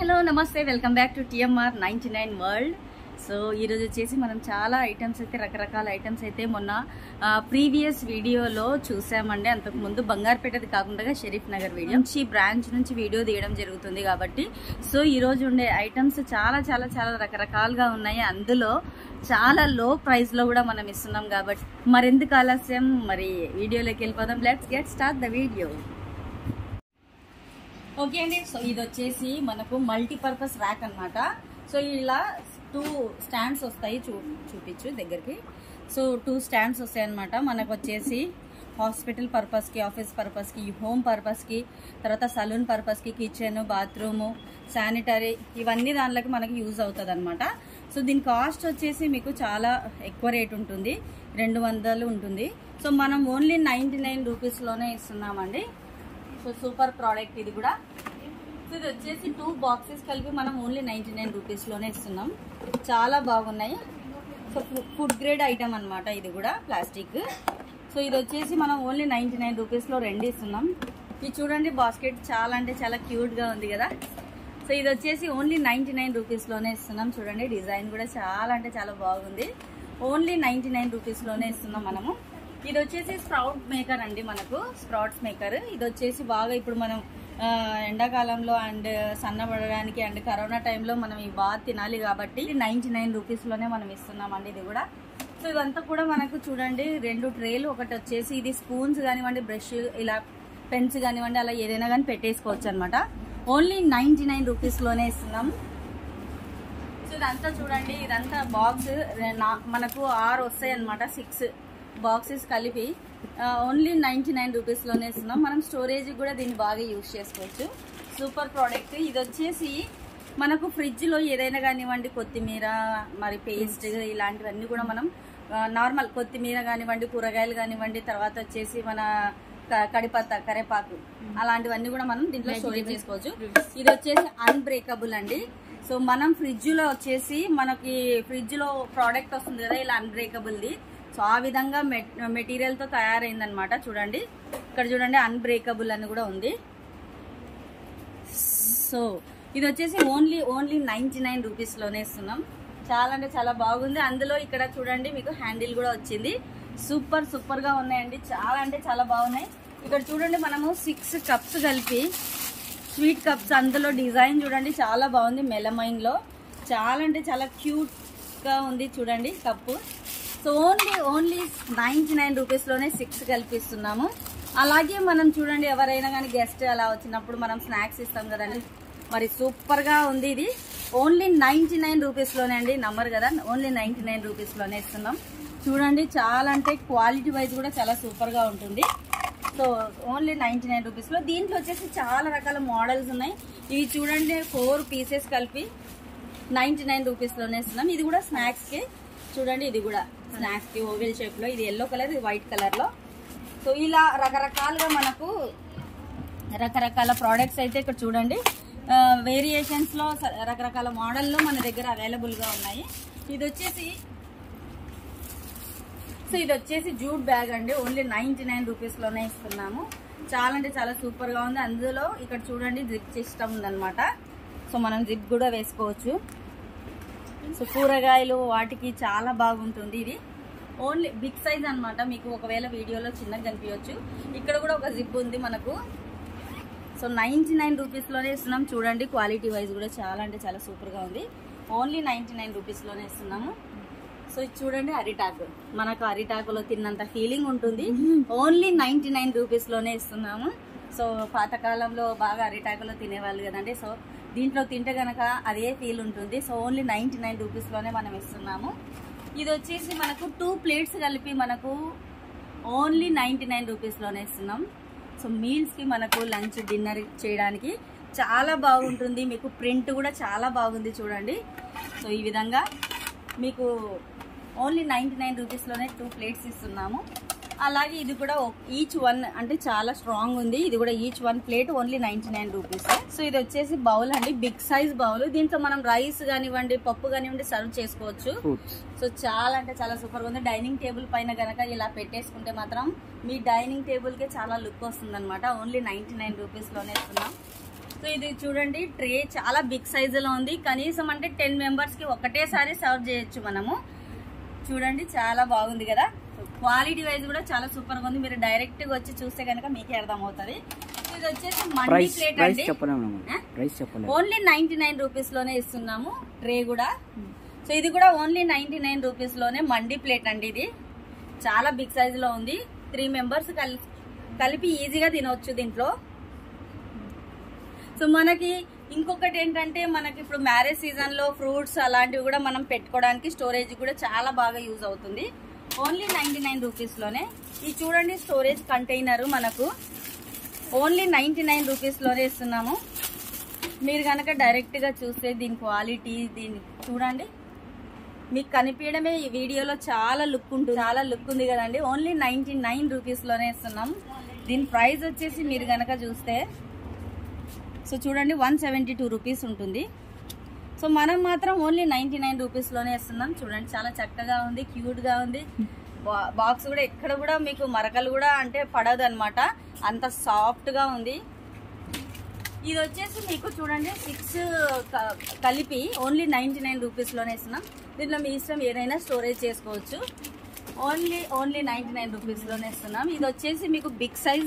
Hello నమస్తే welcome back to TMR ninety nine world so ఈరోజు వచ్చేసి మనం చాలా ఐటమ్స్ అయితే రకరకాల ఐటమ్స్ అయితే మొన్న ప్రీవియస్ వీడియోలో చూసామండి అంతకు ముందు బంగారుపేటది కాకుండా షరీఫ్ నగర్ వీడియో నుంచి బ్రాంచ్ నుంచి వీడియో తీయడం జరుగుతుంది కాబట్టి సో ఈ రోజు ఉండే ఐటమ్స్ చాలా చాలా చాలా రకరకాలుగా ఉన్నాయి అందులో చాలా లో ప్రైస్ లో కూడా మనం ఇస్తున్నాం కాబట్టి మరెందుకు ఆలస్యం మరి వీడియోలోకి వెళ్ళిపోదాం let's get start the video okay అండి సో ఇది వచ్చేసి మనకు మల్టీపర్పస్ ర్యాక్ అన్నమాట సో ఇలా టూ స్టాండ్స్ వస్తాయి చూ చూపించు దగ్గరికి సో టూ స్టాండ్స్ వస్తాయి అనమాట మనకు వచ్చేసి హాస్పిటల్ పర్పస్కి ఆఫీస్ పర్పస్కి హోమ్ పర్పస్కి తర్వాత సలూన్ పర్పస్కి కిచెన్ బాత్రూము శానిటరీ ఇవన్నీ దానిలోకి మనకి యూజ్ అవుతుంది అనమాట సో దీని కాస్ట్ వచ్చేసి మీకు చాలా ఎక్కువ రేట్ ఉంటుంది రెండు వందలు ఉంటుంది సో మనం ఓన్లీ నైంటీ నైన్ రూపీస్లోనే ఇస్తున్నామండి సో సూపర్ ప్రోడక్ట్ ఇది కూడా సో ఇది వచ్చేసి టూ బాక్సెస్ కలిపి మనం ఓన్లీ నైంటీ నైన్ రూపీస్లోనే ఇస్తున్నాం చాలా బాగున్నాయి సో ఫుడ్ గ్రేడ్ ఐటమ్ అన్నమాట ఇది కూడా ప్లాస్టిక్ సో ఇది వచ్చేసి మనం ఓన్లీ నైంటీ నైన్ రూపీస్లో రెండు ఇస్తున్నాం ఇది చూడండి బాస్కెట్ చాలా అంటే చాలా క్యూట్గా ఉంది కదా సో ఇది వచ్చేసి ఓన్లీ నైంటీ నైన్ రూపీస్లోనే ఇస్తున్నాం చూడండి డిజైన్ కూడా చాలా అంటే చాలా బాగుంది ఓన్లీ నైంటీ నైన్ రూపీస్లోనే ఇస్తున్నాం మనము ఇది వచ్చేసి స్ప్రౌట్ మేకర్ అండి మనకు స్ప్రౌట్స్ మేకర్ ఇది వచ్చేసి బాగా ఇప్పుడు మనం ఆ, ఎండాకాలంలో అండ్ సన్నబడడానికి అండ్ కరోనా టైంలో మనం ఈ బాగా తినాలి కాబట్టి నైంటీ నైన్ రూపీస్లోనే మనం ఇస్తున్నామండి ఇది కూడా సో ఇదంతా కూడా మనకు చూడండి రెండు ట్రేలు ఒకటి వచ్చేసి ఇది స్పూన్స్ కానివ్వండి బ్రష్ ఇలా పెన్స్ కానివ్వండి అలా ఏదైనా కానీ పెట్టేసుకోవచ్చు అనమాట ఓన్లీ నైంటీ నైన్ రూపీస్లోనే ఇస్తున్నాం సో ఇదంతా చూడండి ఇదంతా బాక్స్ మనకు ఆరు వస్తాయి అనమాట సిక్స్ బాక్సెస్ కలిపి ఓన్లీ నైంటీ నైన్ రూపీస్లోనే ఇస్తున్నాం మనం స్టోరేజ్ కూడా దీన్ని బాగా యూజ్ చేసుకోవచ్చు సూపర్ ప్రోడక్ట్ ఇది వచ్చేసి మనకు ఫ్రిడ్జ్లో ఏదైనా కానివ్వండి కొత్తిమీర మరి పేస్ట్ ఇలాంటివన్నీ కూడా మనం నార్మల్ కొత్తిమీర కానివ్వండి కూరగాయలు కానివ్వండి తర్వాత వచ్చేసి మన క- కడిపత్త కరేపాకు అలాంటివన్నీ కూడా మనం దీంట్లో స్టోరేజ్ చేసుకోవచ్చు ఇది వచ్చేసి అన్బ్రేకబుల్ అండి సో మనం ఫ్రిడ్జ్ లో వచ్చేసి మనకి ఫ్రిడ్జ్ లో ప్రోడక్ట్ వస్తుంది కదా ఇలా అన్బ్రేకబుల్ ది సో ఆ విధంగా మెటీరియల్ తో తయారైందనమాట చూడండి ఇక్కడ చూడండి అన్బ్రేకబుల్ అని కూడా ఉంది సో ఇది వచ్చేసి ఓన్లీ ఓన్లీ నైన్టీ నైన్ రూపీస్లోనే ఇస్తున్నాం చాలా అంటే చాలా బాగుంది అందులో ఇక్కడ చూడండి మీకు హ్యాండిల్ కూడా వచ్చింది సూపర్ సూపర్గా ఉన్నాయండి చాలా అంటే చాలా బాగున్నాయి ఇక్కడ చూడండి మనము సిక్స్ కప్స్ కలిపి స్వీట్ కప్స్ అందులో డిజైన్ చూడండి చాలా బాగుంది మెలమైన్లో చాలా అంటే చాలా క్యూట్గా ఉంది చూడండి cup so only only ninety nine రూపీస్లోనే సిక్స్ కల్పిస్తున్నాము అలాగే మనం చూడండి ఎవరైనా కానీ గెస్ట్ అలా వచ్చినప్పుడు మనం స్నాక్స్ ఇస్తాం కదండి మరి సూపర్గా ఉంది ఇది ఓన్లీ నైంటీ నైన్ రూపీస్లోనే అండి నమ్మరు కదా ఓన్లీ నైంటీ నైన్ రూపీస్లోనే ఇస్తున్నాం చూడండి చాలా అంటే క్వాలిటీ వైజ్ కూడా చాలా సూపర్గా ఉంటుంది సో ఓన్లీ నైంటీ నైన్ రూపీస్లో దీంట్లో వచ్చేసి చాలా రకాల మోడల్స్ ఉన్నాయి ఇవి చూడండి ఫోర్ పీసెస్ కలిపి నైంటీ నైన్ రూపీస్లోనే ఇస్తున్నాం ఇది కూడా స్నాక్స్కి చూడండి ఇది కూడా స్నాక్స్కి ఓవెల్ షేప్లో ఇది ఎల్లో కలర్ ఇది వైట్ కలర్లో సో ఇలా రకరకాలుగా మనకు రకరకాల ప్రోడక్ట్స్ అయితే ఇక్కడ చూడండి వేరియేషన్స్లో రకరకాల మోడల్లో మన దగ్గర అవైలబుల్గా ఉన్నాయి ఇది వచ్చేసి సో ఇది వచ్చేసి జూట్ బ్యాగ్ అండి ఓన్లీ నైన్టీ నైన్ రూపీస్లోనే ఇస్తున్నాము చాలా అంటే చాలా సూపర్గా ఉంది అందులో ఇక్కడ చూడండి జిప్ సిస్టమ్ ఉందన్నమాట సో మనం జిప్ కూడా వేసుకోవచ్చు సో కూరగాయలు వాటికి చాలా బాగుంటుంది ఇది ఓన్లీ బిగ్ సైజ్ అన్నమాట మీకు ఒకవేళ వీడియోలో చిన్నగా కనిపించవచ్చు ఇక్కడ కూడా ఒక జిప్ ఉంది మనకు సో నైంటీ నైన్ రూపీస్లోనే ఇస్తున్నాం చూడండి క్వాలిటీ వైజ్ కూడా చాలా అంటే చాలా సూపర్గా ఉంది ఓన్లీ నైంటీ నైన్ రూపీస్లోనే ఇస్తున్నాము సో ఇది చూడండి అరిటాకు మనకు అరిటాకులో తిన్నంత ఫీలింగ్ ఉంటుంది ఓన్లీ నైంటీ నైన్ రూపీస్లోనే ఇస్తున్నాము సో పాతకాలంలో బాగా అరిటాకులో తినేవాళ్ళు కదండి సో దీంట్లో తింటే గనక అదే ఫీల్ ఉంటుంది సో ఓన్లీ నైంటీ నైన్ రూపీస్లోనే మనం ఇస్తున్నాము ఇది వచ్చేసి మనకు టూ ప్లేట్స్ కలిపి మనకు ఓన్లీ నైంటీ నైన్ రూపీస్లోనే ఇస్తున్నాం సో మీల్స్కి మనకు లంచ్ డిన్నర్ చేయడానికి చాలా బాగుంటుంది మీకు ప్రింట్ కూడా చాలా బాగుంది చూడండి సో ఈ విధంగా మీకు ఓన్లీ నైంటీ నైన్ రూపీస్లోనే టూ ప్లేట్స్ ఇస్తున్నాము అలాగే ఇది కూడా ఈచ్ వన్ అంటే చాలా స్ట్రాంగ్ ఉంది ఇది కూడా each one plate only ninety nine rupees so ఇది వచ్చేసి బౌల్ అండి బిగ్ సైజ్ బౌల్ దీంట్లో మనం రైస్ కానివ్వండి పప్పు కానివ్వండి సర్వ్ చేసుకోవచ్చు సో చాలా అంటే చాలా సూపర్గా ఉంది డైనింగ్ టేబుల్ పైన గనక ఇలా పెట్టేసుకుంటే మాత్రం మీ డైనింగ్ టేబుల్కే చాలా లుక్ వస్తుంది అనమాట ఓన్లీ నైంటీ నైన్ రూపీస్లోనే ఇస్తున్నాం సో ఇది చూడండి ట్రే చాలా బిగ్ సైజులో ఉంది కనీసం అంటే టెన్ మెంబర్స్ కి ఒకటేసారి సర్వ్ చేయొచ్చు మనము చూడండి చాలా బాగుంది కదా క్వాలిటీ వైజ్ కూడా చాలా సూపర్ గా ఉంది మీరు డైరెక్ట్ గా వచ్చి చూస్తే కనుక మీకే అర్థమవుతుంది ఇది వచ్చేసి మండి ప్రైస్ ప్లేట్ ప్రైస్ అండి చెప్పలేము ఆ? ప్రైస్ చెప్పలేము ఓన్లీ నైన్టీ నైన్ రూపీస్ లోనే ఇస్తున్నాము ట్రే కూడా సో ఇది కూడా ఓన్లీ నైన్టీ నైన్ రూపీస్ లోనే మండి ప్లేట్ అండి ఇది చాలా బిగ్ సైజ్ లో ఉంది త్రీ మెంబర్స్ కలిసి కలిపి ఈజీగా తినవచ్చు దీంట్లో సో మనకి ఇంకొకటి ఏంటంటే మనకి ఇప్పుడు మ్యారేజ్ సీజన్ లో ఫ్రూట్స్ అలాంటివి కూడా మనం పెట్టుకోవడానికి స్టోరేజ్ కూడా చాలా బాగా యూజ్ అవుతుంది ఓన్లీ నైన్టీ నైన్ రూపీస్ లోనే ఇది చూడండి స్టోరేజ్ కంటైనర్ మనకు ఓన్లీ నైన్టీ నైన్ రూపీస్ లోనే ఇస్తున్నాము మీరు కనుక డైరెక్ట్ గా చూస్తే దీని క్వాలిటీ దీని చూడండి మీకు కనిపించడమే ఈ వీడియోలో చాలా లుక్ ఉంటుంది చాలా లుక్ ఉంది కదండి ఓన్లీ నైన్టీ నైన్ రూపీస్ లోనే ఇస్తున్నాం దీని ప్రైస్ వచ్చేసి మీరు కనుక చూస్తే సో చూడండి వన్ సెవెంటీ టూ రూపీస్ ఉంటుంది సో మనం మాత్రం ఓన్లీ నైన్టీ నైన్ రూపీస్లోనే ఇస్తున్నాం చూడండి చాలా చక్కగా ఉంది క్యూట్గా ఉంది బా- బాక్స్ కూడా ఎక్కడ కూడా మీకు మరకలు కూడా అంటే పడదు అనమాట అంత సాఫ్ట్గా ఉంది ఇది వచ్చేసి మీకు చూడండి సిక్స్ కలిపి ఓన్లీ నైన్టీ నైన్ రూపీస్లోనే ఇస్తున్నాం దీంట్లో మీ ఇష్టం ఏదైనా స్టోరేజ్ చేసుకోవచ్చు ఓన్లీ ఓన్లీ నైన్టీ నైన్ రూపీస్లోనే ఇస్తున్నాం ఇది వచ్చేసి మీకు big size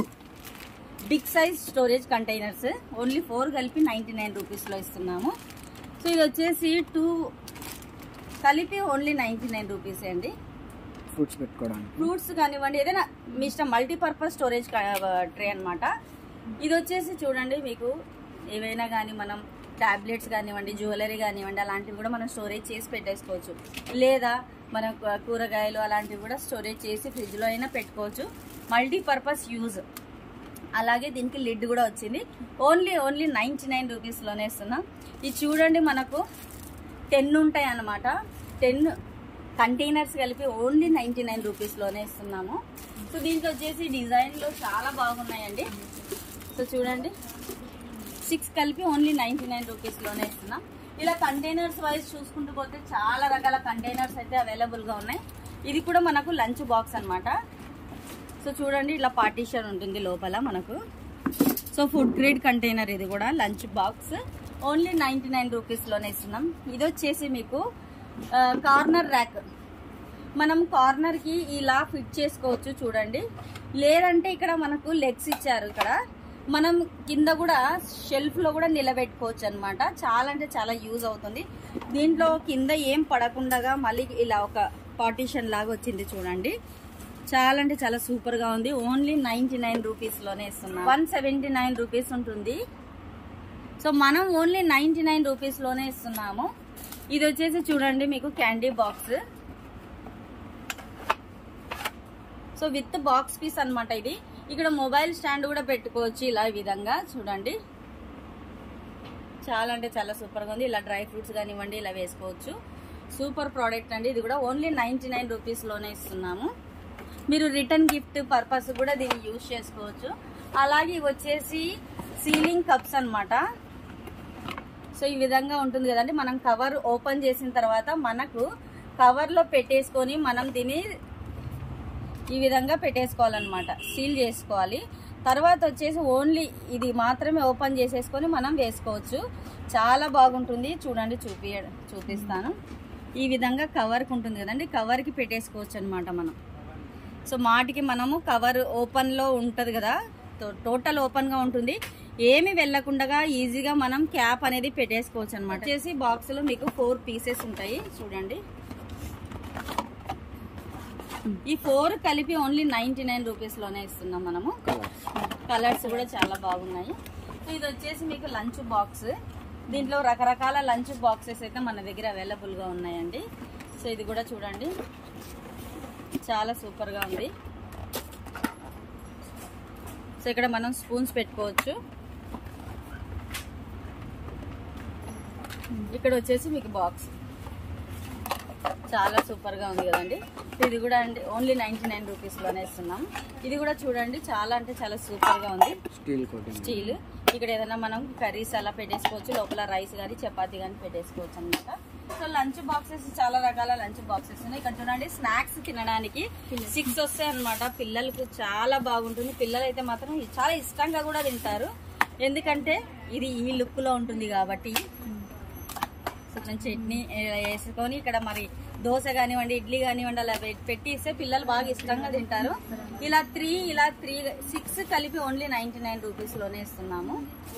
big size storage containers only four కలిపి నైంటీ నైన్ రూపీస్లో ఇస్తున్నాము సో ఇది వచ్చేసి టూ కలిపి ఓన్లీ నైంటీ నైన్ రూపీస్ అండి ఫ్రూట్స్ పెట్టుకోవడానికి ఫ్రూట్స్ కానివ్వండి ఏదైనా మీ ఇష్టం మల్టీపర్పస్ స్టోరేజ్ ట్రే అన్నమాట ఇది వచ్చేసి చూడండి మీకు ఏవైనా కానీ మనం టాబ్లెట్స్ కానివ్వండి జ్యువెలరీ కానివ్వండి అలాంటివి కూడా మనం స్టోరేజ్ చేసి పెట్టేసుకోవచ్చు లేదా మన కూ- కూరగాయలు అలాంటివి కూడా స్టోరేజ్ చేసి ఫ్రిడ్జ్లో అయినా పెట్టుకోవచ్చు మల్టీపర్పస్ యూజ్ అలాగే దీనికి లిడ్ కూడా వచ్చింది ఓన్లీ ఓన్లీ నైంటీ నైన్ రూపీస్లోనే ఇస్తున్నాం ఇది చూడండి మనకు టెన్ ఉంటాయి అన్నమాట టెన్ కంటైనర్స్ కలిపి ఓన్లీ నైంటీ నైన్ రూపీస్లోనే ఇస్తున్నాము సో దీంట్లో వచ్చేసి డిజైన్లో చాలా బాగున్నాయండి సో చూడండి సిక్స్ కలిపి ఓన్లీ నైంటీ నైన్ రూపీస్లోనే ఇస్తున్నాం ఇలా కంటైనర్స్ వైజ్ చూసుకుంటూ పోతే చాలా రకాల కంటైనర్స్ అయితే అవైలబుల్గా ఉన్నాయి ఇది కూడా మనకు లంచ్ బాక్స్ అన్నమాట సో చూడండి ఇట్లా పార్టీషన్ ఉంటుంది లోపల మనకు సో ఫుడ్ గ్రేడ్ కంటైనర్ ఇది కూడా lunch box only ninety nine రూపీస్లోనే ఇస్తున్నాం ఇది వచ్చేసి మీకు కార్నర్ ర్యాక్ మనం కార్నర్కి ఇలా ఫిట్ చేసుకోవచ్చు చూడండి లేదంటే ఇక్కడ మనకు లెగ్స్ ఇచ్చారు ఇక్కడ మనం కింద కూడా షెల్ఫ్లో కూడా నిలబెట్టుకోవచ్చు అనమాట చాలా అంటే చాలా యూజ్ అవుతుంది దీంట్లో కింద ఏం పడకుండా మళ్ళీ ఇలా ఒక పార్టీషన్ లాగా వచ్చింది చూడండి చాలా అంటే చాలా సూపర్ గా ఉంది ఓన్లీ నైన్టీ నైన్ రూపీస్ లోనే ఇస్తున్నాం వన్ సెవెంటీ నైన్ రూపీస్ ఉంటుంది సో మనం ఓన్లీ నైన్టీ నైన్ రూపీస్ లోనే ఇస్తున్నాము ఇది వచ్చేసి చూడండి మీకు candy box so with box piece అన్నమాట ఇది ఇక్కడ మొబైల్ స్టాండ్ కూడా పెట్టుకోవచ్చు ఇలా ఈ విధంగా చూడండి చాలా అంటే చాలా సూపర్గా ఉంది ఇలా డ్రై ఫ్రూట్స్ కానివ్వండి ఇలా వేసుకోవచ్చు సూపర్ ప్రోడక్ట్ అండి ఇది కూడా ఓన్లీ నైంటీ నైన్ రూపీస్లోనే ఇస్తున్నాము మీరు రిటర్న్ గిఫ్ట్ పర్పస్ కూడా దీన్ని యూజ్ చేసుకోవచ్చు అలాగే ఇవి వచ్చేసి సీలింగ్ కప్స్ అన్నమాట సో ఈ విధంగా ఉంటుంది కదండి మనం కవర్ ఓపెన్ చేసిన తర్వాత మనకు కవర్లో పెట్టేసుకొని మనం దీన్ని ఈ విధంగా పెట్టేసుకోవాలన్నమాట సీల్ చేసుకోవాలి తర్వాత వచ్చేసి ఓన్లీ ఇది మాత్రమే ఓపెన్ చేసేసుకొని మనం వేసుకోవచ్చు చాలా బాగుంటుంది చూడండి చూపి చూపిస్తాను ఈ విధంగా కవర్కి ఉంటుంది కదండి కవర్కి పెట్టేసుకోవచ్చు అనమాట మనం సో మాటికి మనము కవర్ ఓపెన్లో ఉంటుంది కదా టో- టోటల్ ఓపెన్గా ఉంటుంది ఏమి వెళ్ళకుండా ఈజీగా మనం క్యాప్ అనేది పెట్టేసుకోవచ్చు అనమాట వచ్చేసి బాక్స్లో మీకు ఫోర్ పీసెస్ ఉంటాయి చూడండి ఈ ఫోర్ కలిపి ఓన్లీ నైన్టీ నైన్ రూపీస్లోనే ఇస్తున్నాం మనము కలర్స్ కలర్స్ కూడా చాలా బాగున్నాయి సో ఇది వచ్చేసి మీకు లంచ్ బాక్స్ దీంట్లో రకరకాల లంచ్ బాక్సెస్ అయితే మన దగ్గర అవైలబుల్గా ఉన్నాయండి సో ఇది కూడా చూడండి చాలా సూపర్గా ఉంది సో ఇక్కడ మనం స్పూన్స్ పెట్టుకోవచ్చు ఇక్కడ వచ్చేసి మీకు బాక్స్ చాలా సూపర్ గా ఉంది కదండి ఇది కూడా అండి ఓన్లీ నైన్టీ నైన్ రూపీస్ లోనే ఇస్తున్నాం ఇది కూడా చూడండి చాలా అంటే చాలా సూపర్ గా ఉంది స్టీల్ కోటింగ్ స్టీల్ ఇక్కడ ఏదైనా మనం కర్రీస్ అలా పెట్టేసుకోవచ్చు లోపల రైస్ కానీ చపాతీ కానీ పెట్టేసుకోవచ్చు అనమాట సో లంచ్ బాక్సెస్ చాలా రకాల లంచ్ బాక్సెస్ ఉన్నాయి ఇక్కడ చూడండి స్నాక్స్ తినడానికి సిక్స్ వస్తాయి అనమాట పిల్లలకు చాలా బాగుంటుంది పిల్లలు అయితే మాత్రం చాలా ఇష్టంగా కూడా తింటారు ఎందుకంటే ఇది ఈ లుక్లో ఉంటుంది కాబట్టి సో కొంచెం చట్నీ ఏ- వేసుకొని ఇక్కడ మరి దోశ కానివ్వండి ఇడ్లీ కానివ్వండి అలా పె- పెట్టి ఇస్తే పిల్లలు బాగా ఇష్టంగా తింటారు ఇలా త్రీ ఇలా త్రీ సిక్స్ కలిపి ఓన్లీ నైన్టీ నైన్ రూపీస్లోనే ఇస్తున్నాము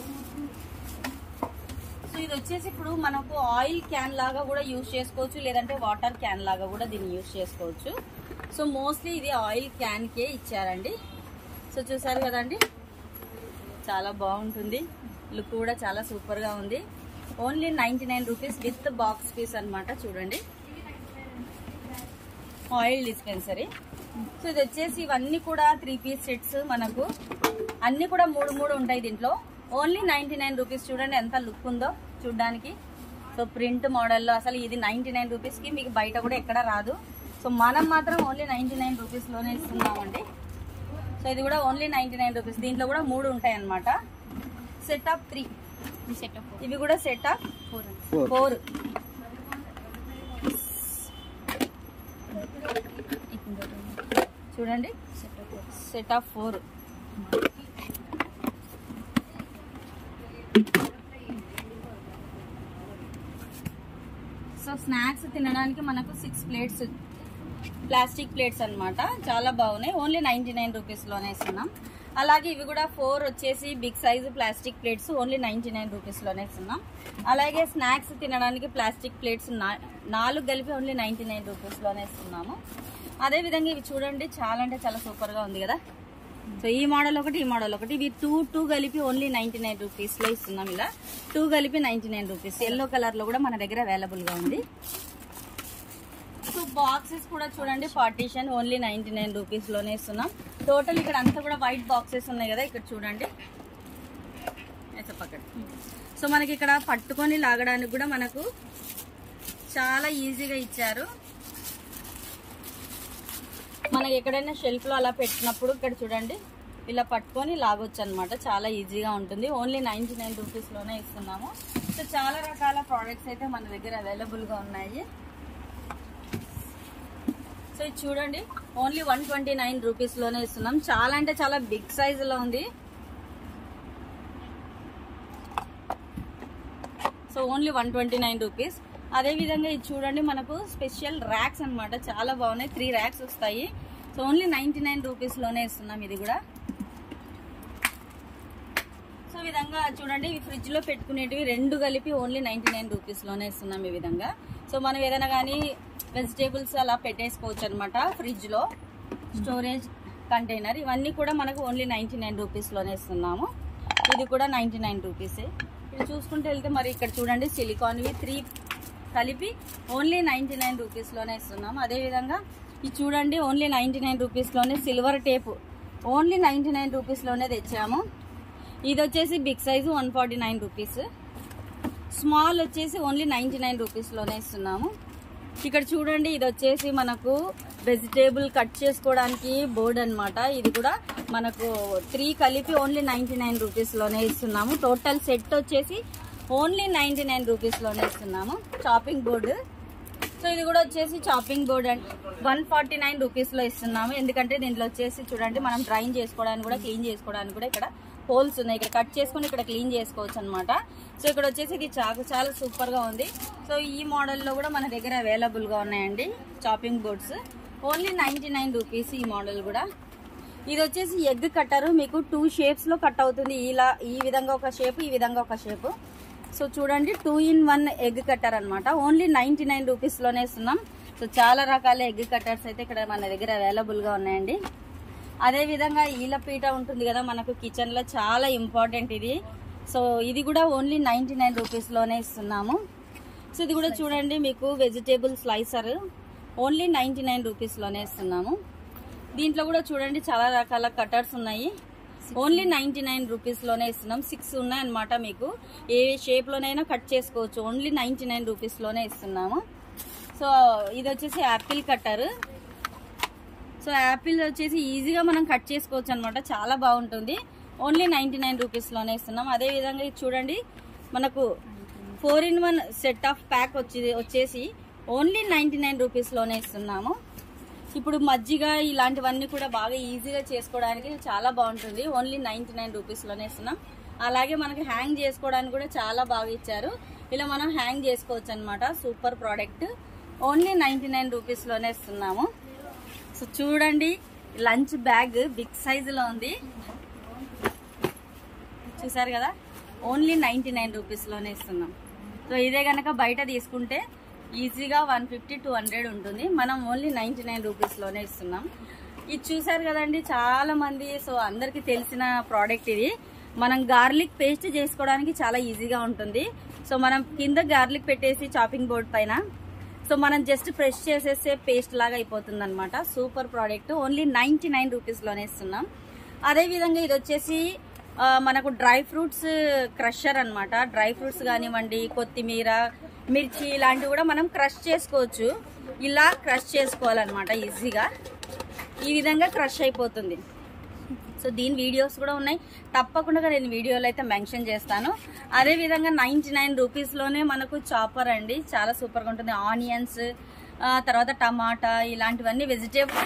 సో ఇది వచ్చేసి ఇప్పుడు మనకు ఆయిల్ క్యాన్ లాగా కూడా యూజ్ చేసుకోవచ్చు లేదంటే వాటర్ క్యాన్ లాగా కూడా దీన్ని యూజ్ చేసుకోవచ్చు సో మోస్ట్లీ ఇది ఆయిల్ క్యాన్కే ఇచ్చారండి సో చూసారు కదండి చాలా బాగుంటుంది లుక్ కూడా చాలా సూపర్గా ఉంది only ninety nine rupees with box piece అన్నమాట చూడండి ఆయిల్ డిస్పెన్సరీ సో ఇది వచ్చేసి ఇవన్నీ కూడా త్రీ పీస్ సెట్స్ మనకు అన్ని కూడా మూడు మూడు ఉంటాయి దీంట్లో ఓన్లీ నైంటీ నైన్ రూపీస్ చూడండి ఎంత లుక్ ఉందో చూడడానికి సో ప్రింట్ మోడల్లో అసలు ఇది నైంటీ నైన్ రూపీస్కి మీకు బయట కూడా ఎక్కడ రాదు సో మనం మాత్రం ఓన్లీ నైంటీ నైన్ రూపీస్లోనే ఇస్తున్నామండి సో ఇది కూడా ఓన్లీ నైంటీ నైన్ రూపీస్ దీంట్లో కూడా మూడు ఉంటాయి అన్నమాట సెట్ ఆఫ్ త్రీ ఇవి కూడా సెట్ ఆఫ్ ఫోర్ ఫోర్ చూడండి set of four so snacks తినడానికి మనకు సిక్స్ ప్లేట్స్ ప్లాస్టిక్ ప్లేట్స్ అన్నమాట చాలా బాగున్నాయి ఓన్లీ నైంటీ నైన్ రూపీస్లోనే ఇస్తున్నాం అలాగే ఇవి కూడా ఫోర్ వచ్చేసి big size plastic plates only ninety nine రూపీస్లోనే ఇస్తున్నాం అలాగే స్నాక్స్ తినడానికి ప్లాస్టిక్ ప్లేట్స్ నా- నాలుగు కలిపి ఓన్లీ నైంటీ నైన్ రూపీస్లోనే ఇస్తున్నాము అదేవిధంగా ఇవి చూడండి చాలా అంటే చాలా సూపర్గా ఉంది కదా సో ఈ మోడల్ ఒకటి ఈ మోడల్ ఒకటి ఇవి టూ టూ కలిపి ఓన్లీ నైంటీ నైన్ రూపీస్లో ఇస్తున్నాం ఇలా టూ కలిపి నైంటీ నైన్ రూపీస్ ఎల్లో కలర్లో కూడా మన దగ్గర అవైలబుల్గా ఉంది సో బాక్సెస్ కూడా చూడండి partition only ninety nine rupees లోనే ఇస్తున్నాం టోటల్ ఇక్కడ అంతా కూడా వైట్ బాక్సెస్ ఉన్నాయి కదా ఇక్కడ చూడండి అయితే పక్కన సో మనకి ఇక్కడ పట్టుకొని లాగడానికి కూడా మనకు చాలా ఈజీగా ఇచ్చారు మనకి ఎక్కడైనా షెల్ఫ్ లో అలా పెట్టినప్పుడు ఇక్కడ చూడండి ఇలా పట్టుకొని లాగొచ్చు అనమాట చాలా ఈజీగా ఉంటుంది ఓన్లీ నైన్టీ నైన్ రూపీస్ లోనే ఇస్తున్నాము సో చాలా రకాల ప్రోడక్ట్స్ అయితే మన దగ్గర అవైలబుల్ గా ఉన్నాయి సో ఇది చూడండి only one twenty nine rupees లోనే ఇస్తున్నాం చాలా అంటే చాలా బిగ్ సైజ్ లో ఉంది so only one twenty nine rupees అదే విధంగా ఇది చూడండి మనకు స్పెషల్ ర్యాక్స్ అన్నమాట చాలా బాగున్నాయి త్రీ ర్యాక్స్ వస్తాయి so only ninety nine rupees లోనే ఇస్తున్నాం ఇది కూడా సో ఈ విధంగా చూడండి ఇవి ఫ్రిడ్జ్ లో పెట్టుకునేటివి రెండు కలిపి ఓన్లీ నైన్టీ నైన్ రూపీస్ లోనే ఇస్తున్నాం ఈ విధంగా సో మనం ఏదైనా కానీ వెజిటేబుల్స్ అలా పెట్టేసుకోవచ్చు అనమాట ఫ్రిడ్జ్ లో స్టోరేజ్ కంటైనర్ ఇవన్నీ కూడా మనకు ఓన్లీ నైన్టీ నైన్ రూపీస్ లోనే ఇస్తున్నాము ఇది కూడా నైన్టీ నైన్ రూపీసే ఇది చూసుకుంటూ వెళ్తే మరి ఇక్కడ చూడండి సిలికాన్వి త్రీ కలిపి ఓన్లీ నైన్టీ నైన్ రూపీస్లోనే ఇస్తున్నాము అదేవిధంగా ఇది చూడండి ఓన్లీ నైన్టీ నైన్ రూపీస్లోనే silver tape only ninety nine రూపీస్లోనే తెచ్చాము ఇది వచ్చేసి big size one forty nine rupees small వచ్చేసి ఓన్లీ నైన్టీ నైన్ రూపీస్లోనే ఇస్తున్నాము ఇక్కడ చూడండి ఇది వచ్చేసి మనకు వెజిటేబుల్ కట్ చేసుకోవడానికి బోర్డ్ అన్నమాట ఇది కూడా మనకు త్రీ కలిపి ఓన్లీ నైన్టీ నైన్ రూపీస్లోనే ఇస్తున్నాము టోటల్ సెట్ వచ్చేసి ఓన్లీ నైన్టీ నైన్ రూపీస్లోనే ఇస్తున్నాము చాపింగ్ బోర్డు సో ఇది కూడా వచ్చేసి chopping board and one forty nine రూపీస్లో ఇస్తున్నాము ఎందుకంటే దీంట్లో వచ్చేసి చూడండి మనం డ్రైన్ చేసుకోవడానికి కూడా క్లీన్ చేసుకోవడానికి కూడా ఇక్కడ హోల్స్ ఉన్నాయి ఇక్కడ కట్ చేసుకుని ఇక్కడ క్లీన్ చేసుకోవచ్చు అనమాట సో ఇక్కడ వచ్చేసి ఇది చాకు చాలా సూపర్ గా ఉంది సో ఈ మోడల్లో కూడా మన దగ్గర అవైలబుల్ గా ఉన్నాయండి chopping boards only ninety nine rupees ఈ మోడల్ కూడా ఇది వచ్చేసి ఎగ్ కట్టరు మీకు టూ షేప్స్ లో కట్ అవుతుంది ఇలా ఈ విధంగా ఒక షేప్ ఈ విధంగా ఒక షేప్ సో చూడండి two in one egg cutter అనమాట ఓన్లీ నైన్టీ నైన్ రూపీస్ లోనే ఇస్తున్నాం సో చాలా రకాల ఎగ్ కట్టర్స్ అయితే ఇక్కడ మన దగ్గర అవైలబుల్ గా ఉన్నాయండి అదే విధంగా ఈల పీట ఉంటుంది కదా మనకు కిచెన్ లో చాలా ఇంపార్టెంట్ ఇది సో ఇది కూడా ఓన్లీ నైన్టీ నైన్ రూపీస్ లోనే ఇస్తున్నాము సో ఇది కూడా చూడండి మీకు vegetable slicer only ninety nine rupees లోనే ఇస్తున్నాము దీంట్లో కూడా చూడండి చాలా రకాల కటర్స్ ఉన్నాయి ఓన్లీ నైన్టీ నైన్ రూపీస్ లోనే ఇస్తున్నాం సిక్స్ ఉన్నాయన్నమాట మీకు ఏ షేప్ లోనైనా కట్ చేసుకోవచ్చు ఓన్లీ నైన్టీ నైన్ రూపీస్ లోనే ఇస్తున్నాము సో ఇది వచ్చేసి యాపిల్ కట్టర్ సో యాపిల్ వచ్చేసి ఈజీగా మనం కట్ చేసుకోవచ్చు అనమాట చాలా బాగుంటుంది ఓన్లీ నైన్టీ నైన్ రూపీస్లోనే ఇస్తున్నాం అదే విధంగా ఇది చూడండి మనకు four in one set of pack వచ్చి వచ్చేసి ఓన్లీ నైన్టీ నైన్ రూపీస్లోనే ఇస్తున్నాము ఇప్పుడు మజ్జిగ ఇలాంటివన్నీ కూడా బాగా ఈజీగా చేసుకోవడానికి చాలా బాగుంటుంది ఓన్లీ నైన్టీ నైన్ రూపీస్లోనే ఇస్తున్నాం అలాగే మనకి హ్యాంగ్ చేసుకోవడానికి కూడా చాలా బాగా ఇచ్చారు ఇలా మనం హ్యాంగ్ చేసుకోవచ్చు అనమాట super product only ninety nine రూపీస్లోనే ఇస్తున్నాము సో చూడండి లంచ్ బ్యాగ్ బిగ్ సైజులో ఉంది చూసారు కదా ఓన్లీ నైంటీ నైన్ రూపీస్లోనే ఇస్తున్నాం సో ఇదే కనుక బయట తీసుకుంటే ఈజీగా వన్ ఫిఫ్టీ టూ హండ్రెడ్ ఉంటుంది మనం ఓన్లీ నైంటీ నైన్ రూపీస్లోనే ఇస్తున్నాం ఇది చూసారు కదండి చాలా మంది సో అందరికీ తెలిసిన ప్రోడక్ట్ ఇది మనం గార్లిక్ పేస్ట్ చేసుకోవడానికి చాలా ఈజీగా ఉంటుంది సో మనం కింద గార్లిక్ పెట్టేసి చాపింగ్ బోర్డ్ పైన సో మనం జస్ట్ ఫ్రెష్ చేసేస్తే పేస్ట్ లాగా అయిపోతుంది అనమాట super product only ninety nine రూపీస్లోనే ఇస్తున్నాం అదేవిధంగా ఇది వచ్చేసి ఆ, మనకు డ్రై ఫ్రూట్స్ క్రషర్ అన్నమాట డ్రై ఫ్రూట్స్ కానివ్వండి కొత్తిమీర మిర్చి ఇలాంటివి కూడా మనం క్రష్ చేసుకోవచ్చు ఇలా క్రష్ చేసుకోవాలన్నమాట ఈజీగా ఈ విధంగా క్రష్ అయిపోతుంది సో దీని వీడియోస్ కూడా ఉన్నాయి తప్పకుండా నేను వీడియోలో అయితే మెన్షన్ చేస్తాను అదే విధంగా నైంటీ నైన్ రూపీస్లోనే మనకు చాపర్ అండి చాలా సూపర్గా ఉంటుంది ఆనియన్స్ తర్వాత టమాటా ఇలాంటివన్నీ వెజిటేబుల్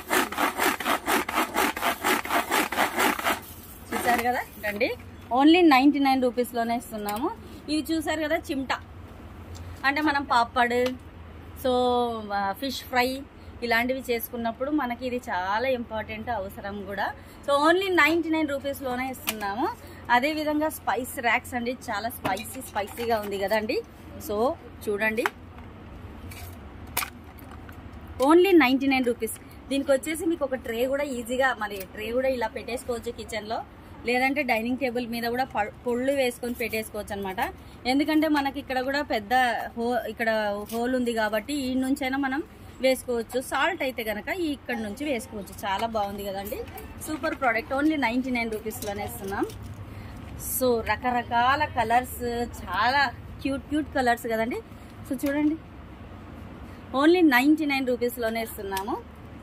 చూసారు కదా రండి ఓన్లీ నైంటీ నైన్ రూపీస్లోనే ఇస్తున్నాము ఇది చూసారు కదా చిమ్టా అంటే మనం పాపడ్ సో ఫిష్ ఫ్రై ఇలాంటివి చేసుకున్నప్పుడు మనకి ఇది చాలా ఇంపార్టెంట్ అవసరం కూడా సో ఓన్లీ నైంటీ నైన్ రూపీస్లోనే ఇస్తున్నాము అదేవిధంగా స్పైస్ ర్యాక్స్ అండి చాలా స్పైసీ స్పైసీగా ఉంది కదండి సో చూడండి ఓన్లీ నైంటీ నైన్ రూపీస్ దీనికి వచ్చేసి మీకు ఒక ట్రే కూడా ఈజీగా మరి ట్రే కూడా ఇలా పెట్టేసుకోవచ్చు కిచెన్లో లేదంటే డైనింగ్ టేబుల్ మీద కూడా ప- పొళ్ళు వేసుకొని పెట్టేసుకోవచ్చు అనమాట ఎందుకంటే మనకి ఇక్కడ కూడా పెద్ద హో ఇక్కడ హోల్ ఉంది కాబట్టి ఈ నుంచైనా మనం వేసుకోవచ్చు సాల్ట్ అయితే కనుక ఈ ఇక్కడ నుంచి వేసుకోవచ్చు చాలా బాగుంది కదండి super product only ninety nine రూపీస్లోనే ఇస్తున్నాం సో రకరకాల కలర్స్ చాలా క్యూట్ క్యూట్ కలర్స్ కదండి సో చూడండి ఓన్లీ నైంటీ నైన్ రూపీస్లోనే ఇస్తున్నాము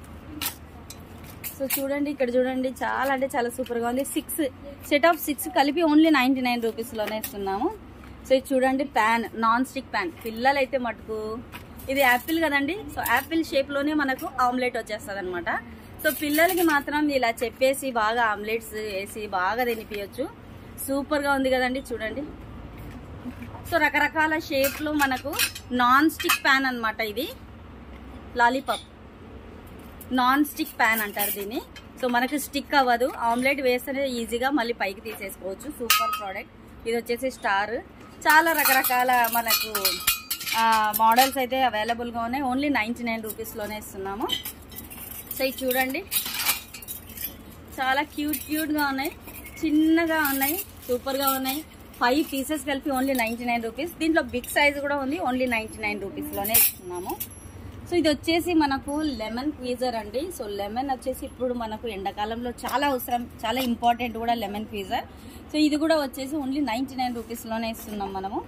సో చూడండి ఇక్కడ చూడండి చాలా అంటే చాలా సూపర్గా ఉంది సిక్స్ సెట్ ఆఫ్ సిక్స్ కలిపి ఓన్లీ నైంటీ నైన్ రూపీస్లోనే ఇస్తున్నాము సో ఇది చూడండి ప్యాన్ నాన్ స్టిక్ ప్యాన్ పిల్లలు అయితే మటుకు ఇది యాపిల్ కదండి సో యాపిల్ షేప్లోనే మనకు ఆమ్లెట్ వచ్చేస్తుంది అనమాట సో పిల్లలకి మాత్రం ఇలా చెప్పేసి బాగా ఆమ్లెట్స్ వేసి బాగా తినిపించచ్చు సూపర్గా ఉంది కదండి చూడండి సో రకరకాల షేప్లో మనకు నాన్ స్టిక్ ప్యాన్ అన్నమాట ఇది లాలీపాప్ నాన్ స్టిక్ ప్యాన్ అంటారు దీన్ని సో మనకు స్టిక్ అవ్వదు ఆమ్లెట్ వేస్తేనే ఈజీగా మళ్ళీ పైకి తీసేసుకోవచ్చు సూపర్ ప్రోడక్ట్ ఇది వచ్చేసి స్టార్ చాలా రకరకాల మనకు మోడల్స్ అయితే అవైలబుల్గా ఉన్నాయి ఓన్లీ నైంటీ నైన్ రూపీస్లోనే ఇస్తున్నాము సో ఇది చూడండి చాలా క్యూట్ క్యూట్గా ఉన్నాయి చిన్నగా ఉన్నాయి సూపర్గా ఉన్నాయి ఫైవ్ పీసెస్ కలిపి ఓన్లీ నైంటీ నైన్ రూపీస్ దీంట్లో బిగ్ సైజ్ కూడా ఉంది ఓన్లీ నైంటీ నైన్ రూపీస్లోనే ఇస్తున్నాము సో ఇది వచ్చేసి మనకు లెమన్ క్వీజర్ అండి సో లెమన్ వచ్చేసి ఇప్పుడు మనకు ఎండాకాలంలో చాలా అవసరం చాలా ఇంపార్టెంట్ కూడా లెమన్ క్వీజర్ సో ఇది కూడా వచ్చేసి ఓన్లీ నైంటీ నైన్ రూపీస్లోనే ఇస్తున్నాం మనము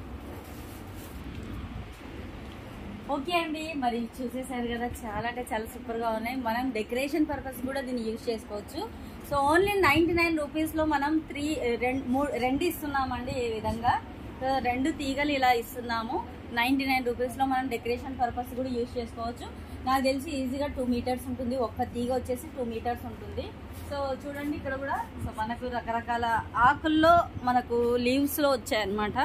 ఓకే అండి మరి చూసేసారు కదా చాలా అంటే చాలా సూపర్ గా ఉన్నాయి మనం డెకరేషన్ పర్పస్ కూడా దీన్ని యూజ్ చేసుకోవచ్చు so only ninety nine rupees లో మనం త్రీ రెండు మూడు రెండు ఇస్తున్నామండి ఈ విధంగా సో రెండు తీగలు ఇలా ఇస్తున్నాము నైన్టీ నైన్ రూపీస్ లో మనం డెకరేషన్ పర్పస్ కూడా యూజ్ చేసుకోవచ్చు నాకు తెలిసి ఈజీగా టూ మీటర్స్ ఉంటుంది ఒక్క తీగ వచ్చేసి టూ మీటర్స్ ఉంటుంది సో చూడండి ఇక్కడ కూడా సో మనకు రకరకాల ఆకుల్లో మనకు లీవ్స్ లో వచ్చాయన్నమాట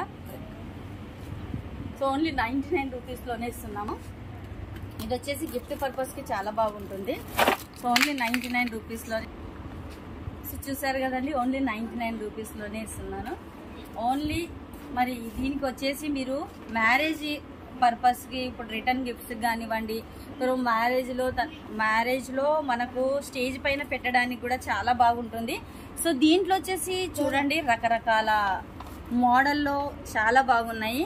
సో ఓన్లీ నైంటీ నైన్ రూపీస్లోనే ఇస్తున్నాము ఇది వచ్చేసి గిఫ్ట్ పర్పస్కి చాలా బాగుంటుంది సో ఓన్లీ నైంటీ నైన్ రూపీస్లోనే సో చూసారు కదండి ఓన్లీ నైంటీ నైన్ రూపీస్లోనే ఇస్తున్నాను ఓన్లీ మరి దీనికి వచ్చేసి మీరు మ్యారేజ్ పర్పస్కి ఇప్పుడు రిటర్న్ గిఫ్ట్స్ కానివ్వండి ఇప్పుడు మ్యారేజ్లో మ్యారేజ్లో మనకు స్టేజ్ పైన పెట్టడానికి కూడా చాలా బాగుంటుంది సో దీంట్లో వచ్చేసి చూడండి రకరకాల మోడల్లో చాలా బాగున్నాయి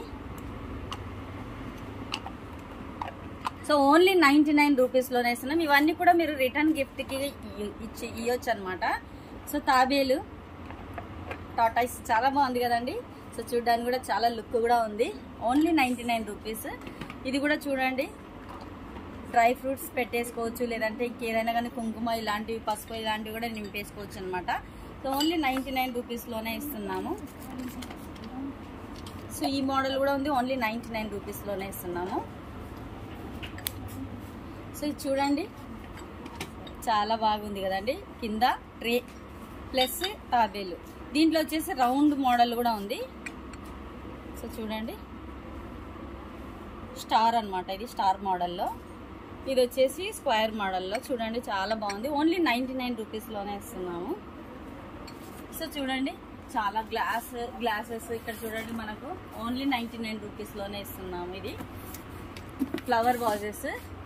సో ఓన్లీ నైంటీ నైన్ రూపీస్లోనే ఇస్తున్నాం ఇవన్నీ కూడా మీరు రిటర్న్ గిఫ్ట్కి ఇచ్చి ఇవ్వచ్చు అనమాట సో తాబేలు టాటాయిస్ చాలా బాగుంది కదండి సో చూడడానికి కూడా చాలా లుక్ కూడా ఉంది ఓన్లీ నైంటీ నైన్ రూపీస్ ఇది కూడా చూడండి డ్రై ఫ్రూట్స్ పెట్టేసుకోవచ్చు లేదంటే ఇంకేదైనా కానీ కుంకుమ ఇలాంటివి పసుపు ఇలాంటివి కూడా నింపేసుకోవచ్చు అనమాట సో ఓన్లీ నైంటీ నైన్ రూపీస్లోనే ఇస్తున్నాము సో ఈ మోడల్ కూడా ఉంది ఓన్లీ నైంటీ నైన్ రూపీస్లోనే ఇస్తున్నాము సో ఇది చూడండి చాలా బాగుంది కదండి కింద రే ప్లస్ తాబేలు దీంట్లో వచ్చేసి రౌండ్ మోడల్ కూడా ఉంది సో చూడండి స్టార్ అన్నమాట ఇది స్టార్ మోడల్లో ఇది వచ్చేసి స్క్వేర్ మోడల్లో చూడండి చాలా బాగుంది ఓన్లీ నైంటీ నైన్ రూపీస్లోనే ఇస్తున్నాము సో చూడండి చాలా గ్లాస్ గ్లాసెస్ ఇక్కడ చూడండి మనకు ఓన్లీ నైంటీ నైన్ రూపీస్లోనే ఇస్తున్నాము ఇది flower vases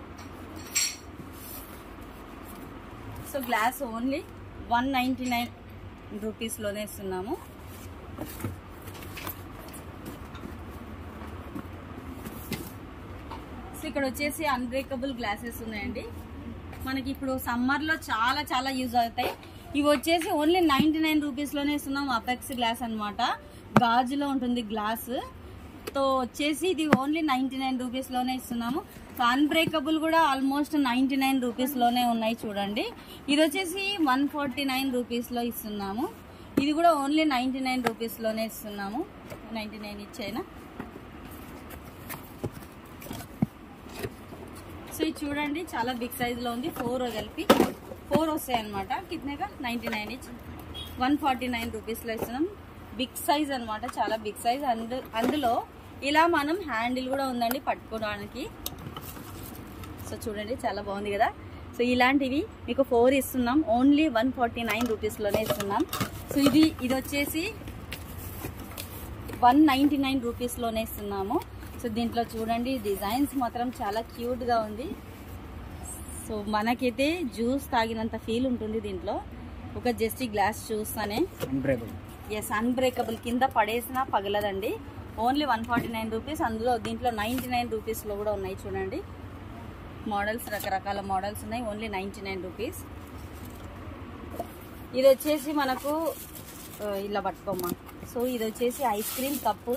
so glass only one ninety nine రూపీస్లోనే ఇస్తున్నాము సో ఇక్కడ వచ్చేసి అన్బ్రేకబుల్ గ్లాసెస్ ఉన్నాయండి మనకి ఇప్పుడు సమ్మర్లో చాలా చాలా యూజ్ అవుతాయి ఇవి వచ్చేసి ఓన్లీ నైంటీ నైన్ రూపీస్లోనే ఇస్తున్నాం అపెక్స్ గ్లాస్ అన్నమాట గాజులో ఉంటుంది గ్లాస్ తో వచ్చేసి ఇది ఓన్లీ నైంటీ నైన్ రూపీస్లోనే ఇస్తున్నాము సో అన్బ్రేకబుల్ కూడా ఆల్మోస్ట్ నైంటీ నైన్ రూపీస్లోనే ఉన్నాయి చూడండి ఇది వచ్చేసి వన్ ఫార్టీ నైన్ రూపీస్లో ఇస్తున్నాము ఇది కూడా ఓన్లీ నైంటీ నైన్ రూపీస్లోనే ఇస్తున్నాము నైంటీ నైన్ ఇచ్చేనా సో ఇది చూడండి చాలా బిగ్ సైజ్ లో ఉంది ఫోర్ కలిపి ఫోర్ వస్తాయి అనమాట కితనేగా ninety nine each one forty nine rupees లో ఇస్తున్నాం బిగ్ సైజ్ అన్నమాట చాలా బిగ్ సైజ్ అందు అందులో ఇలా మనం హ్యాండిల్ కూడా ఉందండి పట్టుకోవడానికి సో చూడండి చాలా బాగుంది కదా సో ఇలాంటివి మీకు ఫోర్ ఇస్తున్నాం ఓన్లీ వన్ ఫార్టీ నైన్ రూపీస్లోనే ఇస్తున్నాం సో ఇది ఇది వచ్చేసి వన్ నైంటీ నైన్ రూపీస్లోనే ఇస్తున్నాము సో దీంట్లో చూడండి డిజైన్స్ మాత్రం చాలా క్యూట్గా ఉంది సో మనకైతే జ్యూస్ తాగినంత ఫీల్ ఉంటుంది దీంట్లో ఒక జస్ట్ ఈ గ్లాస్ చూస్తానే అన్బ్రేకబుల్ ఎస్ అన్బ్రేకబుల్ కింద పడేసినా పగలదండి only one forty nine rupees అందులో దీంట్లో నైంటీ నైన్ రూపీస్లో కూడా ఉన్నాయి చూడండి మోడల్స్ రకరకాల మోడల్స్ ఉన్నాయి ఓన్లీ నైంటీ నైన్ రూపీస్ ఇది వచ్చేసి మనకు ఆ, ఇలా పట్టుకోమ్మా సో ఇది వచ్చేసి ఐస్ క్రీమ్ కప్పు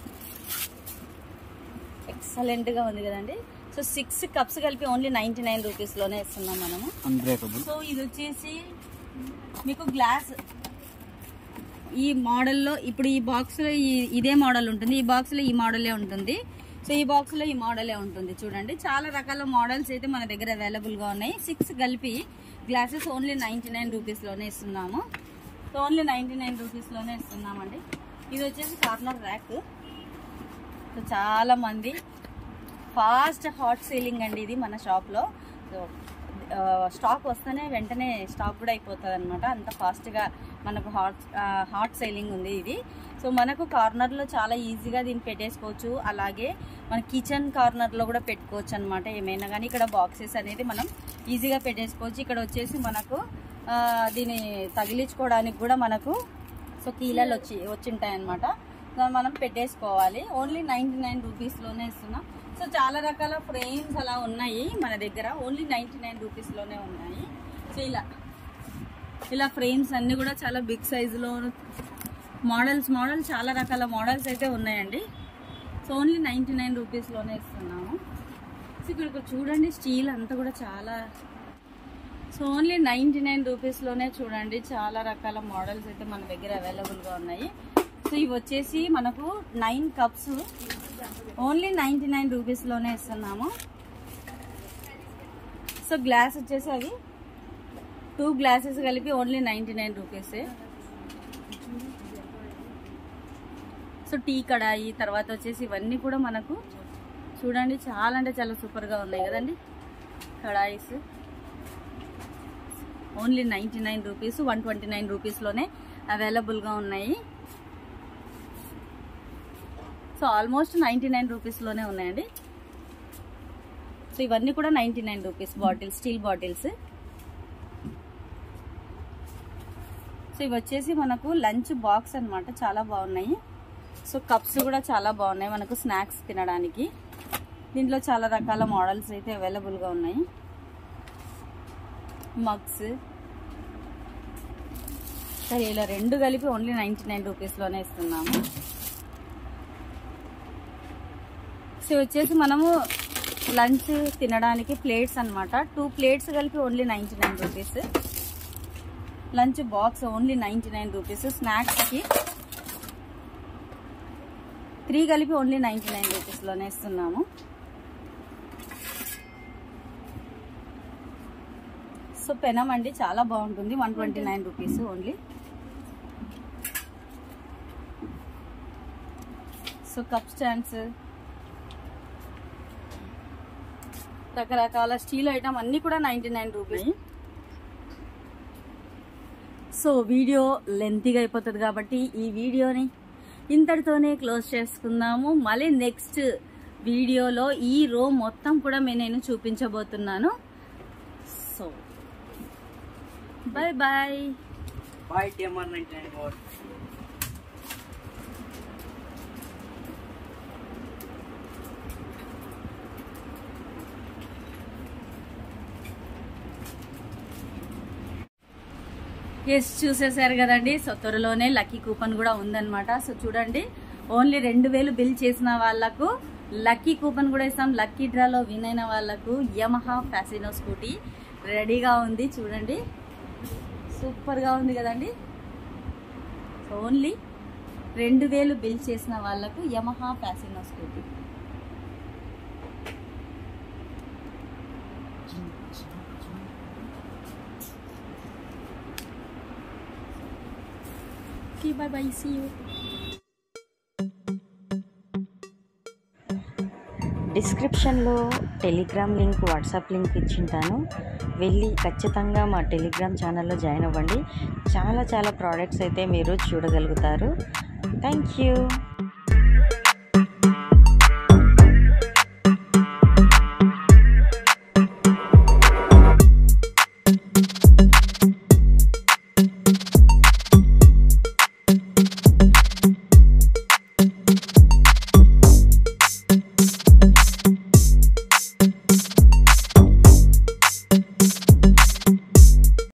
ఎక్సలెంట్గా ఉంది కదండి సో సిక్స్ కప్స్ కలిపి ఓన్లీ నైంటీ నైన్ రూపీస్లోనే ఇస్తున్నాం మనము అన్బ్రేకబుల్ సో ఇది వచ్చేసి మీకు గ్లాస్ ఈ మోడల్లో ఇప్పుడు ఈ బాక్స్లో ఈ ఇదే మోడల్ ఉంటుంది ఈ బాక్స్లో ఈ మోడలే ఉంటుంది సో ఈ బాక్స్లో ఈ మోడలే ఉంటుంది చూడండి చాలా రకాల మోడల్స్ అయితే మన దగ్గర అవైలబుల్గా ఉన్నాయి సిక్స్ కలిపి గ్లాసెస్ ఓన్లీ నైంటీ నైన్ రూపీస్లోనే ఇస్తున్నాము సో ఓన్లీ నైంటీ నైన్ రూపీస్లోనే ఇస్తున్నామండి ఇది వచ్చేసి కార్నర్ ర్యాక్ సో చాలా మంది ఫాస్ట్ హాట్ సేలింగ్ అండి ఇది మన షాప్లో సో ఆ, స్టాక్ వస్తేనే వెంటనే స్టాక్ కూడా అయిపోతుంది అనమాట అంత ఫాస్ట్గా మనకు హాట్ ఆ, హాట్ సేలింగ్ ఉంది ఇది సో మనకు కార్నర్లో చాలా ఈజీగా దీన్ని పెట్టేసుకోవచ్చు అలాగే మన కిచెన్ కార్నర్లో కూడా పెట్టుకోవచ్చు అనమాట ఏమైనా కానీ ఇక్కడ బాక్సెస్ అనేది మనం ఈజీగా పెట్టేసుకోవచ్చు ఇక్కడ వచ్చేసి మనకు ఆ, దీన్ని తగిలించుకోవడానికి కూడా మనకు సో కీలలు వచ్చి వచ్చింటాయి అనమాట దాన్ని మనం పెట్టేసుకోవాలి ఓన్లీ నైంటీ నైన్ రూపీస్లోనే ఇస్తున్నాం సో చాలా రకాల ఫ్రేమ్స్ అలా ఉన్నాయి మన దగ్గర ఓన్లీ నైంటీ నైన్ రూపీస్లోనే ఉన్నాయి సో ఇలా ఇలా ఫ్రేమ్స్ అన్నీ కూడా చాలా బిగ్ సైజులో మోడల్స్ మోడల్ చాలా రకాల మోడల్స్ అయితే ఉన్నాయండి సో ఓన్లీ నైంటీ నైన్ రూపీస్లోనే ఇస్తున్నాము సో ఇక్కడ చూడండి స్టీల్ అంతా కూడా చాలా సో ఓన్లీ నైంటీ నైన్ రూపీస్లోనే చూడండి చాలా రకాల మోడల్స్ అయితే మన దగ్గర అవైలబుల్గా ఉన్నాయి సో ఇవి వచ్చేసి మనకు nine cups only ninety nine రూపీస్లోనే ఇస్తున్నాము సో గ్లాస్ వచ్చేసి అవి టూ గ్లాసెస్ కలిపి ఓన్లీ నైంటీ నైన్ రూపీసే సో టీ కడాయి తర్వాత వచ్చేసి ఇవన్నీ కూడా మనకు చూడండి చాలా అంటే చాలా సూపర్గా ఉన్నాయి కదండి కడాయిస్ only ninety nine rupees one twenty nine రూపీస్లోనే అవైలబుల్గా ఉన్నాయి సో ఆల్మోస్ట్ నైంటీ నైన్ రూపీస్లోనే ఉన్నాయండి సో ఇవన్నీ కూడా ninety nine rupees bottles steel bottles so ఇవి వచ్చేసి మనకు లంచ్ బాక్స్ అన్నమాట చాలా బాగున్నాయి సో కప్స్ కూడా చాలా బాగున్నాయి మనకు స్నాక్స్ తినడానికి దీంట్లో చాలా రకాల మోడల్స్ అయితే అవైలబుల్గా ఉన్నాయి మగ్స్ సరే ఇలా రెండు కలిపి ఓన్లీ నైంటీ నైన్ రూపీస్లోనే ఇస్తున్నాము సో వచ్చేసి మనము లంచ్ తినడానికి ప్లేట్స్ అన్నమాట టూ ప్లేట్స్ కలిపి only ninety nine rupees lunch box only ninety nine rupees స్నాక్స్కి త్రీ కలిపి ఓన్లీ నైంటీ నైన్ రూపీస్లోనే ఇస్తున్నాము సో పెనం అండి చాలా బాగుంటుంది one twenty nine rupees only so cup stands రకరకాల స్టీల్ ఐటమ్ అన్నీ కూడా ninety nine rupees so video లెంతీగా అయిపోతుంది కాబట్టి ఈ వీడియోని ఇంతటితోనే క్లోజ్ చేసుకుందాము మళ్ళీ నెక్స్ట్ వీడియోలో ఈ రో మొత్తం కూడా మే- నేను చూపించబోతున్నాను so bye bye bye TMR ninety nine boards చూసేశారు కదండి సో త్వరలోనే లక్కీ కూపన్ కూడా ఉందన్నమాట సో చూడండి ఓన్లీ రెండు వేలు బిల్ చేసిన వాళ్ళకు లక్కీ కూపన్ కూడా ఇస్తాం లక్కీ డ్రాలో విన్ అయిన వాళ్ళకు యమహా ఫ్యాసినో స్కూటీ రెడీగా ఉంది చూడండి సూపర్గా ఉంది కదండి సో ఓన్లీ రెండు వేలు బిల్ చేసిన వాళ్ళకు Yamaha Fascino scooty Okay, bye bye. See you. డిస్క్రిప్షన్లో టెలిగ్రామ్ లింక్ వాట్సాప్ లింక్ ఇచ్చింటాను వెళ్ళి ఖచ్చితంగా మా టెలిగ్రామ్ ఛానల్లో జాయిన్ అవ్వండి చాలా చాలా ప్రోడక్ట్స్ అయితే మీరు చూడగలుగుతారు థ్యాంక్ యూ